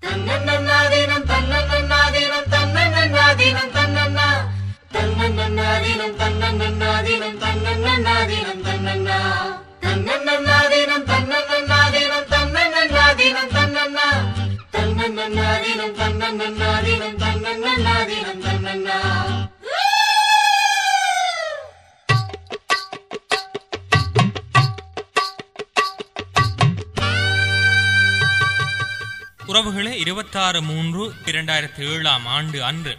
தன்னன்னாதீனம் தன்னன்னாதீனம் தன்னன்னாதீனம் தன்னன்னா தன்னன்னாதீனம் தன்னன்னாதீனம் தன்னன்னாதீனம் தன்னன்னா தன்னன்னாதீனம் தன்னன்னாதீனம் தன்னன்னாதீனம் தன்னன்னா தன்னன்னாதீனம் தன்னன்னாதீனம் தன்னன்னாதீனம் தன்னன்னா உறவுகளே இருபத்தாறு மூன்று இரண்டாயிரத்தி ஏழாம் ஆண்டு அன்று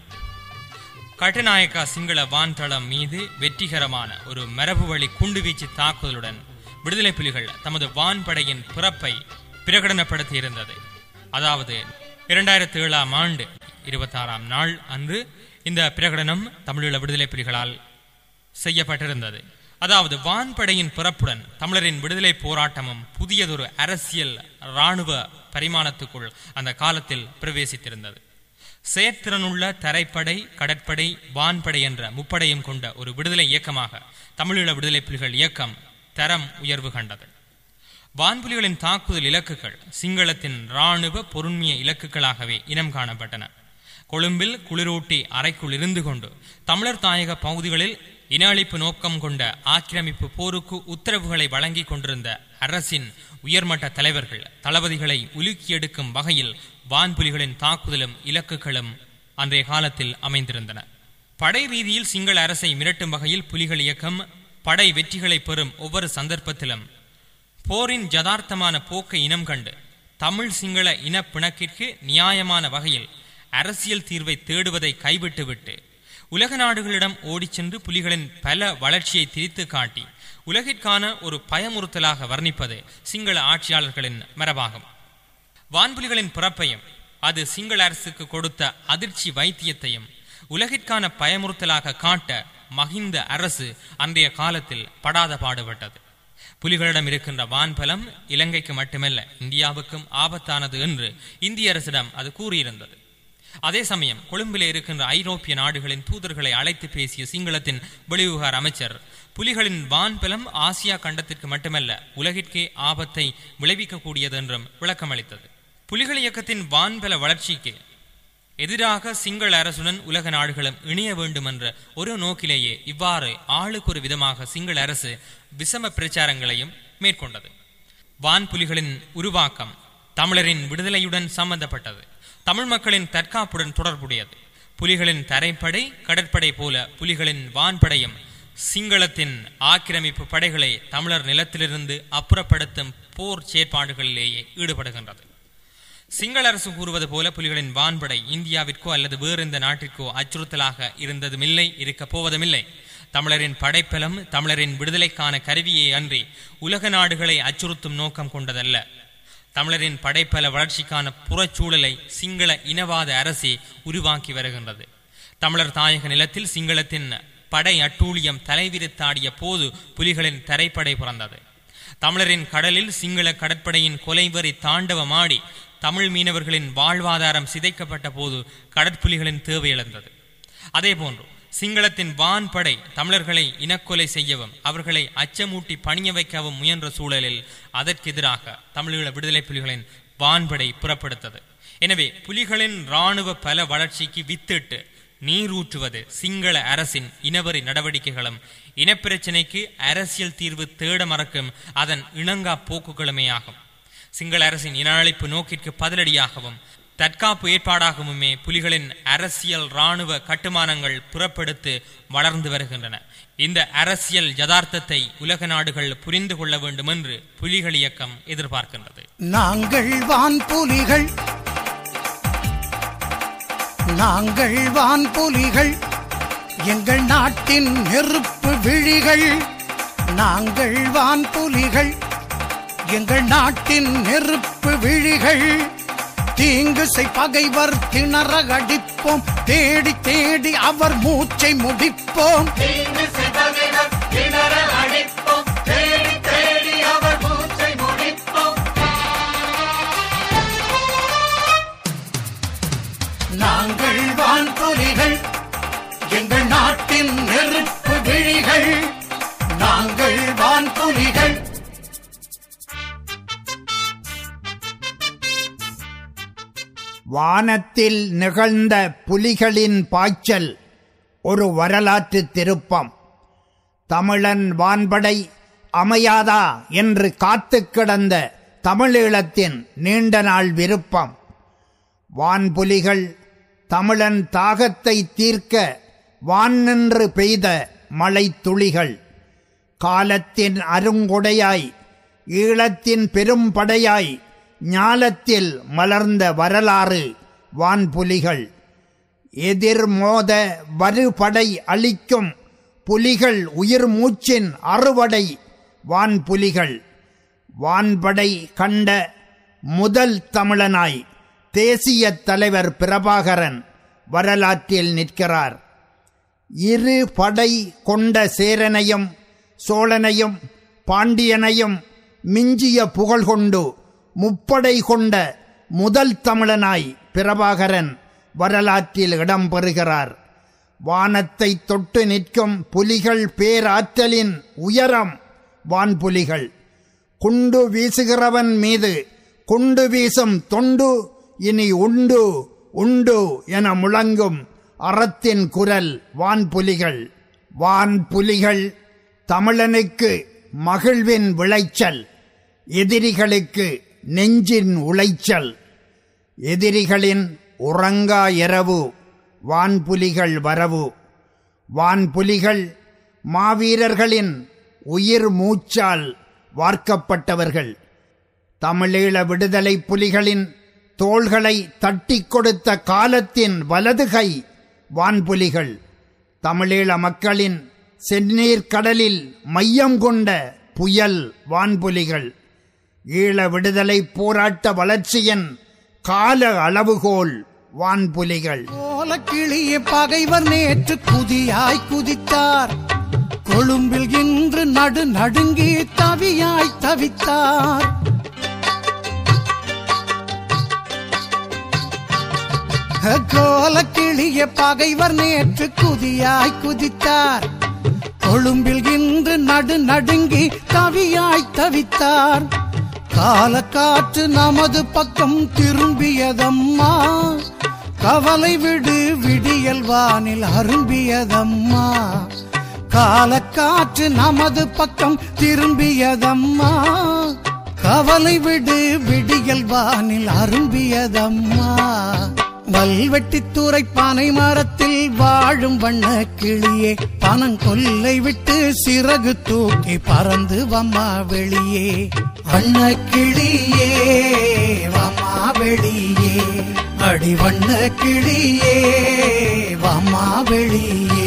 கட்டுநாயக்கா சிங்கள வான்தளம் மீது வெற்றிகரமான ஒரு மரபு வழி குண்டுவீச்சு தாக்குதலுடன் விடுதலை புலிகள் தமது வான்படையின் பிறப்பை பிரகடனப்படுத்தியிருந்தது அதாவது இரண்டாயிரத்தி ஏழாம் ஆண்டு இருபத்தாறாம் நாள் அன்று இந்த பிரகடனம் தமிழீழ விடுதலை புலிகளால் செய்யப்பட்டிருந்தது அதாவது வான்படையின் பிறப்புடன் தமிழரின் விடுதலை போராட்டமும் புதியதொரு அரசியல் இராணுவ பரிமாணத்துக்குள் அந்த காலத்தில் பிரவேசித்திருந்தது செயற்திறனுள்ள தரைப்படை கடற்படை வான்படை என்ற முப்படையும் கொண்ட ஒரு விடுதலை இயக்கமாக தமிழீழ விடுதலை புலிகள் இயக்கம் தரம் உயர்வு கண்டது வான்புலிகளின் தாக்குதல் இலக்குகள் சிங்களத்தின் இராணுவ பொருண்மைய இலக்குகளாகவே இனம் காணப்பட்டன கொழும்பில் குளிரூட்டி அறைக்குள் இருந்து கொண்டு தமிழர் தாயக பகுதிகளில் இன அழிப்பு நோக்கம் கொண்ட ஆக்கிரமிப்பு போருக்கு உத்தரவுகளை வழங்கிக் கொண்டிருந்த அரசின் உயர்மட்ட தலைவர்கள் தளபதிகளை உலுக்கி எடுக்கும் வகையில் வான்புலிகளின் தாக்குதலும் இலக்குகளும் அன்றைய காலத்தில் அமைந்திருந்தன படை ரீதியில் சிங்கள அரசை மிரட்டும் வகையில் புலிகள் இயக்கம் படை வெற்றிகளை பெறும் ஒவ்வொரு சந்தர்ப்பத்திலும் போரின் யதார்த்தமான போக்கை இனம் கண்டு தமிழ் சிங்கள இன பிணக்கிற்கு நியாயமான வகையில் அரசியல் தீர்வை தேடுவதை கைவிட்டுவிட்டு உலக நாடுகளிடம் ஓடிச் சென்று புலிகளின் பல வளர்ச்சியை திரித்து காட்டி உலகிற்கான ஒரு பயமுறுத்தலாக வர்ணிப்பது சிங்கள ஆட்சியாளர்களின் மரபாகும் வான்புலிகளின் பிறப்பையும் அது சிங்கள அரசுக்கு கொடுத்த அதிர்ச்சி வைத்தியத்தையும் உலகிற்கான பயமுறுத்தலாக காட்ட மகிந்த அரசு அன்றைய காலத்தில் படாத பாடுபட்டது புலிகளிடம் இருக்கின்ற வான்பலம் இலங்கைக்கு மட்டுமல்ல இந்தியாவுக்கும் ஆபத்தானது என்று இந்திய அரசிடம் அது கூறியிருந்தது அதே சமயம் கொழும்பிலே இருக்கின்ற ஐரோப்பிய நாடுகளின் தூதர்களை அழைத்து பேசிய சிங்களத்தின் வெளிவிவகார அமைச்சர் புலிகளின் வான்பலம் ஆசியா கண்டத்திற்கு மட்டுமல்ல உலகிற்கே ஆபத்தை விளைவிக்கக்கூடியது என்றும் விளக்கமளித்தது புலிகள் இயக்கத்தின் வான்பல வளர்ச்சிக்கு எதிராக சிங்கள அரசுடன் உலக நாடுகளும் இணைய வேண்டும் என்ற ஒரு நோக்கிலேயே இவ்வாறு ஆளுக்கு ஒரு விதமாக சிங்கள அரசு விசம பிரச்சாரங்களையும் மேற்கொண்டது வான்புலிகளின் உருவாக்கம் தமிழரின் விடுதலையுடன் சம்பந்தப்பட்டது தமிழ் மக்களின் தற்காப்புடன் தொடர்புடையது புலிகளின் தரைப்படை கடற்படை போல புலிகளின் வான்படையும் சிங்களத்தின் ஆக்கிரமிப்பு படைகளை தமிழர் நிலத்திலிருந்து அப்புறப்படுத்தும் போர் செயற்பாடுகளிலேயே ஈடுபடுகின்றது சிங்கள அரசு கூறுவது போல புலிகளின் வான்படை இந்தியாவிற்கோ அல்லது வேறு எந்த நாட்டிற்கோ அச்சுறுத்தலாக இருந்ததுமில்லை இருக்கப் போவதுமில்லை தமிழரின் படைப்பலம் தமிழரின் விடுதலைக்கான கருவியை அன்றி உலக நாடுகளை அச்சுறுத்தும் நோக்கம் கொண்டதல்ல தமிழரின் படைப்பல வளர்ச்சிக்கான புறச்சூழலை சிங்கள இனவாத அரசே உருவாக்கி வருகின்றது தமிழர் தாயக நிலத்தில் சிங்களத்தின் படை அட்டூழியம் தலைவிரித்தாடிய போது புலிகளின் தரைப்படை பிறந்தது தமிழரின் கடலில் சிங்கள கடற்படையின் கொலைவரி தாண்டவமாடி தமிழ் மீனவர்களின் வாழ்வாதாரம் சிதைக்கப்பட்ட போது கடற்புலிகளின் தேவை இழந்தது அதேபோன்று சிங்களத்தின் வான்படை தமிழர்களை இனக்கொலை செய்யவும் அவர்களை அச்சமூட்டி பணிய வைக்கவும் முயன்ற சூழலில் அதற்கெதிராக தமிழீழ விடுதலை புலிகளின் வான்படை புறப்படுத்தது எனவே புலிகளின் இராணுவ பல வளர்ச்சிக்கு வித்திட்டு நீரூற்றுவது சிங்கள அரசின் இனவரி நடவடிக்கைகளும் இனப்பிரச்சினைக்கு அரசியல் தீர்வு தேட மறக்கும் அதன் இணங்கா போக்குகளுமே ஆகும் சிங்கள அரசின் இன அழிப்பு நோக்கிற்கு பதிலடியாகவும் தற்காப்பு ஏற்பாடாகவுமே புலிகளின் அரசியல் இராணுவ கட்டுமானங்கள் புறப்படுத்து வளர்ந்து வருகின்றன இந்த அரசியல் யதார்த்தத்தை உலக நாடுகள் புரிந்து கொள்ள வேண்டும் என்று புலிகள் இயக்கம் எதிர்பார்க்கின்றது நாங்கள் வான்புலிகள் நாங்கள் வான்புலிகள் எங்கள் நாட்டின் நெருப்பு விழிகள் நாங்கள் வான்புலிகள் எங்கள் நாட்டின் நெருப்பு விழிகள் தீங்குசை பகைவர் திணற அடிப்போம் தேடி தேடி அவர் மூச்சை முடிப்போம் தீங்கு செய்தவினர் திணற அடிப்போம் தேடி தேடி அவர் மூச்சை முடிப்போம் நாங்கள் வான்புலிகள் எங்கள் நாட்டின் நெருப்பு விழிகள் நாங்கள் வான்புலிகள் வானத்தில் நிகழ்ந்த புலிகளின் பாய்ச்சல் ஒரு வரலாற்று திருப்பம் தமிழன் வான்படை அமையாதா என்று காத்துக் கிடந்த தமிழீழத்தின் நீண்ட நாள் விருப்பம் வான்புலிகள் தமிழன் தாகத்தை தீர்க்க வான் நின்று பெய்த மழை துளிகள் காலத்தின் அருங்கொடையாய் ஈழத்தின் பெரும் படையாய் ஞாலத்தில் மலர்ந்த வரலாறு வான்புலிகள் எதிர்மோத வருபடை அளிக்கும் புலிகள் உயிர் மூச்சின் அறுவடை வான்புலிகள் வான்படை கண்ட முதல் தமிழனாய் தேசிய தலைவர் பிரபாகரன் வரலாற்றில் நிற்கிறார் இரு படை கொண்ட சேரனையும் சோழனையும் பாண்டியனையும் மிஞ்சிய புகழ் கொண்டு முப்படை கொண்ட முதல் தமிழனாய் பிரபாகரன் வரலாற்றில் இடம்பெறுகிறார் வானத்தை தொட்டு நிற்கும் புலிகள் பேராற்றலின் உயரம் வான்புலிகள் குண்டு வீசுகிறவன் மீது குண்டு வீசும் தொண்டு இனி உண்டு உண்டு என முழங்கும் அறத்தின் குரல் வான்புலிகள் வான்புலிகள் தமிழனுக்கு மகிழ்வின் விளைச்சல் எதிரிகளுக்கு நெஞ்சின் உளைச்சல் எதிரிகளின் உறங்கா இரவு வான்புலிகள் வரவு வான்புலிகள் மாவீரர்களின் உயிர் மூச்சால் வார்க்கப்பட்டவர்கள் தமிழீழ விடுதலை புலிகளின் தோள்களை தட்டிக் கொடுத்த காலத்தின் வலதுகை வான்புலிகள் தமிழீழ மக்களின் செந்நீர் கடலில் மையம் கொண்ட புயல் வான்புலிகள் ஈழ விடுதலை போராட்ட வளர்ச்சியின் கால அளவுகோல் வான்புலிகள் கோலக்கிளிய பகைவர் நேற்று குதியாய் குதித்தார் கொழும்பில் இன்று நடு நடுங்கி தவியாய் தவித்தார் கோலக்கிளிய பகைவர் நேற்று குதியாய் குதித்தார் கொழும்பில் இன்று நடு நடுங்கி தவியாய் தவித்தார் காலக்காற்று நமது பக்கம் திரும்பியதம்மா கவலை விடு விடியல் வானில் அரும்பியதம்மா காலக்காற்று நமது பக்கம் திரும்பியதம்மா கவலை விடு விடியல் வானில் அரும்பியதம்மா வல்வெட்டித்துறை பனை மரத்தில் வாழும் வண்ண கிளியே பனங்கொல்லை விட்டு சிறகு தூக்கி பறந்து வம்மா வெளியே வண்ண கிளியே வம்மா வெளியே அடி வண்ண கிளியே வம்மா வெளியே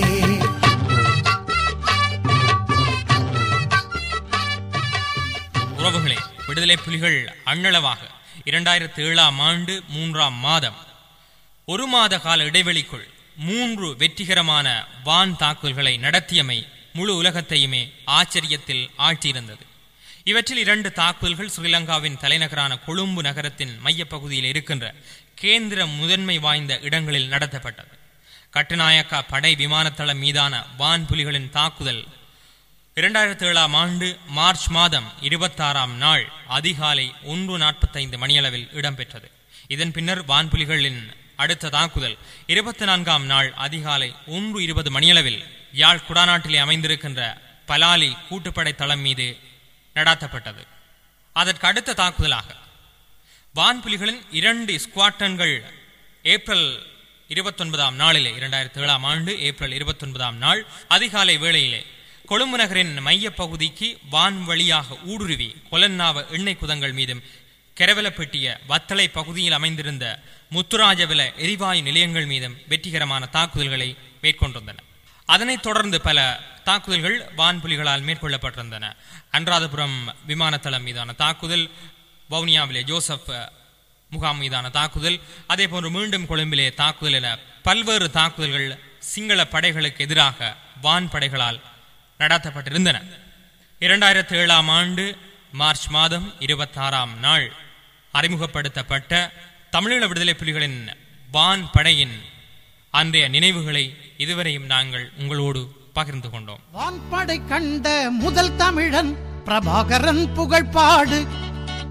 உறவுகளே விடுதலை புலிகள் அண்ணளவாக இரண்டாயிரத்தி ஏழாம் ஆண்டு மூன்றாம் மாதம் ஒரு மாத கால இடைவெளிக்குள் மூன்று வெற்றிகரமான வான் தாக்குதல்களை நடத்தியமை முழு உலகத்தையுமே ஆச்சரியத்தில் ஆழ்த்தியிருந்தது இவற்றில் இரண்டு தாக்குதல்கள் ஸ்ரீலங்காவின் தலைநகரான கொழும்பு நகரத்தின் மையப்பகுதியில் இருக்கின்ற கேந்திர முதன்மை வாய்ந்த இடங்களில் நடத்தப்பட்டது கட்டுநாயக்கா படை விமானத்தளம் மீதான வான் புலிகளின் தாக்குதல் இரண்டாயிரத்தி ஏழாம் ஆண்டு மார்ச் மாதம் இருபத்தாறாம் நாள் அதிகாலை ஒன்று நாற்பத்தைந்து மணியளவில் இடம்பெற்றது இதன் பின்னர் வான்புலிகளின் அடுத்த தாக்குதல் இருபத்தி நான்காம் நாள் அதிகாலை ஒன்று இருபது மணியளவில் யாழ் குடாநாட்டிலே அமைந்திருக்கின்ற பலாலி கூட்டுப்படை தளம் மீது நடாத்தப்பட்டது அதற்கு அடுத்த தாக்குதலாக வான்புலிகளின் இரண்டு ஸ்குவாட்டன்கள் ஏப்ரல் இருபத்தொன்பதாம் நாளிலே இரண்டாயிரத்தி ஏழாம் ஆண்டு ஏப்ரல் இருபத்தொன்பதாம் நாள் அதிகாலை வேளையிலே கொழும்பு நகரின் மையப் பகுதிக்கு வான் வழியாக ஊடுருவி கொலன்னாவ எண்ணெய் குதங்கள் மீதும் கெரவலப்பட்டிய வத்தளை பகுதியில் அமைந்திருந்த முத்துராஜவில எரிவாயு நிலையங்கள் மீதும் வெற்றிகரமான தாக்குதல்களை மேற்கொண்டிருந்தன அதனைத் தொடர்ந்து பல தாக்குதல்கள் வான்புலிகளால் மேற்கொள்ளப்பட்டிருந்தன அன்றாதபுரம் விமானத்தளம் மீதான தாக்குதல் வவுனியாவிலே ஜோசப் முகாம் மீதான தாக்குதல் அதே போன்று மீண்டும் கொழும்பிலே தாக்குதல் என பல்வேறு தாக்குதல்கள் சிங்கள படைகளுக்கு எதிராக வான் படைகளால் நடத்தப்பட்டிருந்தன இரண்டாயிரத்தி ஏழாம் ஆண்டு மார்ச் மாதம் இருபத்தாறாம் நாள் அறிமுகப்படுத்தப்பட்ட தமிழீழ விடுதலை புலிகளின் வான் படையின் அன்றைய நினைவுகளை இதுவரையும் நாங்கள் உங்களோடு பகிர்ந்து கொண்டோம் வான்படை கண்ட முதல் தமிழன் பிரபாகரன் புகழ்பாடு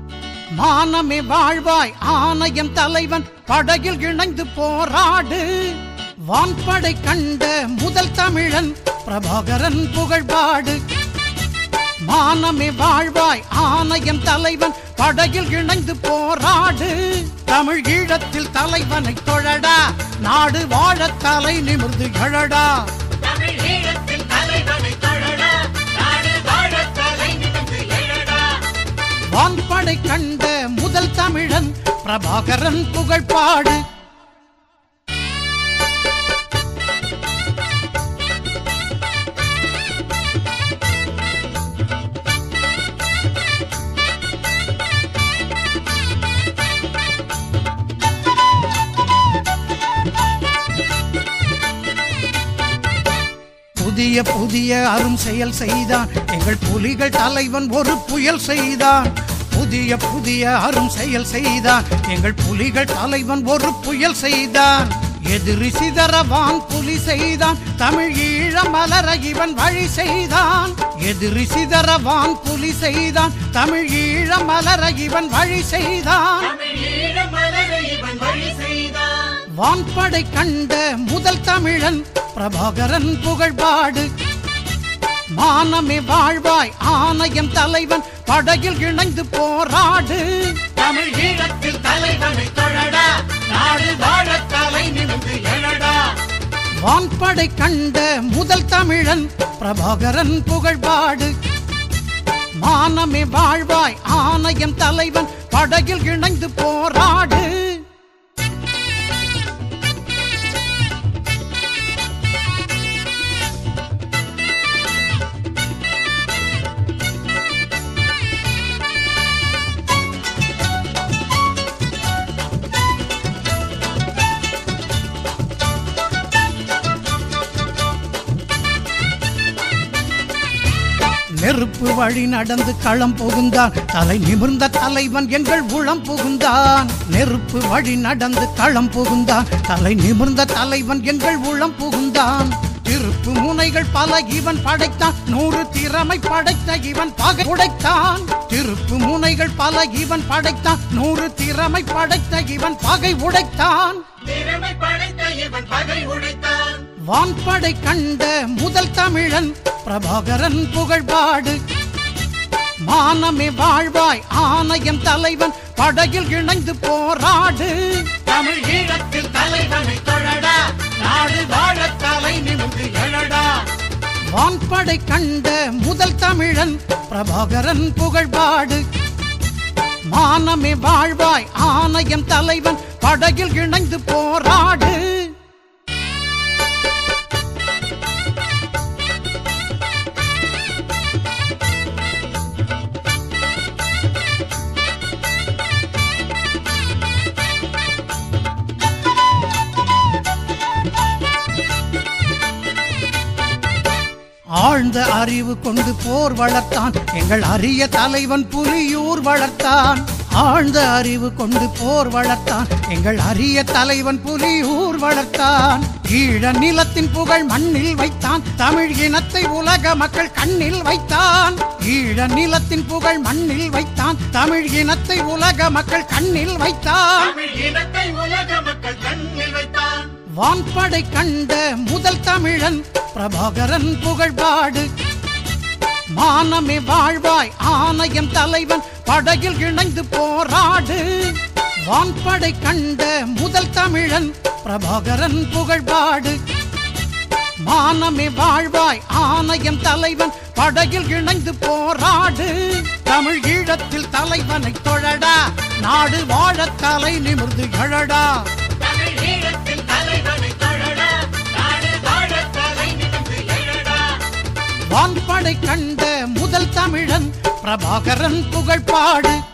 மானமே வாழ்வாய் ஆணையம் தலைவன் படகில் இணைந்து போராடு வான்படை கண்ட முதல் தமிழன் பிரபாகரன் புகழ்பாடு மானமே வாழ்வாய் ஆணையம் தலைவன் படகில் இணைந்து போராடு தமிழ் ஈழத்தில் தலைவனை தொழடா நாடு வாழ தலை நிமிர்ந்து எழடா தமிழ் ஈழத்தில் தலைவனை தொழடா நாடு வாழ தலை நிமிர்ந்து எழடா வான்படை கண்ட முதல் தமிழன் பிரபாகரன் புகழ்பாடு புதிய புதிய அரும் செயல் செய்தான் எங்கள் புலிகள் தலைவன் ஒரு புயல் செய்தான் புதிய புதிய அரும் செயல் செய்தான் எங்கள் புலிகள் தலைவன் ஒரு புயல் செய்தான் எதிரி சிதறவான் புலி செய்தான் தமிழ் ஈழ மலர இவன் வழி செய்தான் எதிரி சிதறவான் புலி செய்தான் தமிழ் ஈழ மலர இவன் வழி செய்தான் தமிழ் ஈழ மலர இவன் வழி செய்தான் வான்படை கண்ட முதல் தமிழன் பிரபாகரன் புகழ்பாடு மானமே வாழ்வாய் ஆணையம் தலைவன் படகில் இணைந்து போராடு தமிழ் ஈழத்தில் தலைவனை தொழடா நாடு வாழ தலை நிமிர்ந்து எழடா வான்படை கண்ட முதல் தமிழன் பிரபாகரன் புகழ்பாடு மானமே வாழ்வாய் ஆணையம் தலைவன் படகில் இணைந்து போராடு நெருப்பு வழி நடந்து களம் புகுந்தான் தலை நிமிர்ந்த தலைவன் எங்கள் உளம் புகுந்தான் நெருப்பு வழி நடந்து களம் புகுந்தான் தலை நிமிர்ந்த தலைவன் எங்கள் உளம் புகுந்தான் திருப்பு முனைகள் பல இவன் படைத்தான் நூறு திறமை படைத்த இவன் பகை உடைத்தான் திருப்பு முனைகள் பல இவன் படைத்தான் நூறு திறமை படைத்த இவன் பகை உடைத்தான் திறமை படைத்த இவன் பகை உடைத்தான் வான்படை கண்ட முதல் தமிழன் பிரபாகரன் புகழ்பாடு மானமே வாழ்வாய் ஆணையம் தலைவன் படகில் இணைந்து போராடு தமிழ் ஈழத்தில் தலைவனை தொழடா நாடு வாழ தலை நிமிர்ந்து எழடா வான்படை கண்ட முதல் தமிழன் பிரபாகரன் புகழ்பாடு மானமே வாழ்வாய் ஆணையம் தலைவன் படகில் இணைந்து போராடு ஆழ்ந்த அறிவு கொண்டு போர் வளர்த்தான் எங்கள் அரிய தலைவன் புலியூர் வளர்த்தான் ஆழ்ந்த அறிவு கொண்டு போர் வளர்த்தான் எங்கள் அரிய தலைவன் புலியூர் வளர்த்தான் ஈழ நிலத்தின் புகழ் மண்ணில் வைத்தான் தமிழ் இனத்தை உலக மக்கள் கண்ணில் வைத்தான் ஈழ நிலத்தின் புகழ் மண்ணில் வைத்தான் தமிழ் இனத்தை உலக மக்கள் கண்ணில் வைத்தான் தமிழ் இனத்தை உலக மக்கள் கண்ணில் வைத்தான் வான்படை கண்ட முதல் தமிழன் பிரபாகரன் புகழ்பாடு மானமே வாழ்வாய் ஆணையம் தலைவன் படகில் இணைந்து போராடு வான்படை கண்ட முதல் தமிழன் பிரபாகரன் புகழ்பாடு மானமே வாழ்வாய் ஆணையம் தலைவன் படகில் இணைந்து போராடு தமிழ் ஈழத்தில் தலைவனை தொழடா நாடு வாழ தலை நிமிர்ந்து எழடா தமிழ் ஈழத்தில் தலைவனை தொழடா நாடு வாழ தலை நிமிர்ந்து எழடா வான்படை கண்ட முதல் தமிழன் பிரபாகரன் புகழ்பாடு